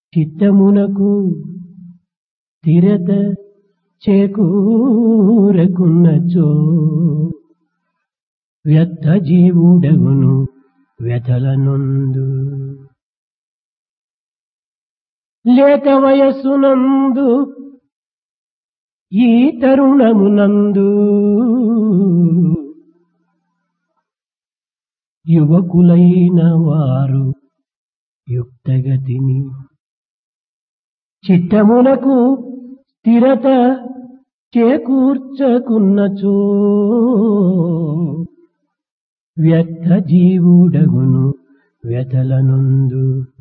చిత్తమునకు స్థిరత చేకూరకున్నచో వ్యర్థ జీవుడగును వ్యథలనొందు లేత వయస్సునందు ఈ తరుణమునందు యువకులైన వారు యుక్తగతిని చిత్తమునకు స్థిరత చేకూర్చకున్నచో వ్యర్థ జీవుడగును వ్యథలనుందు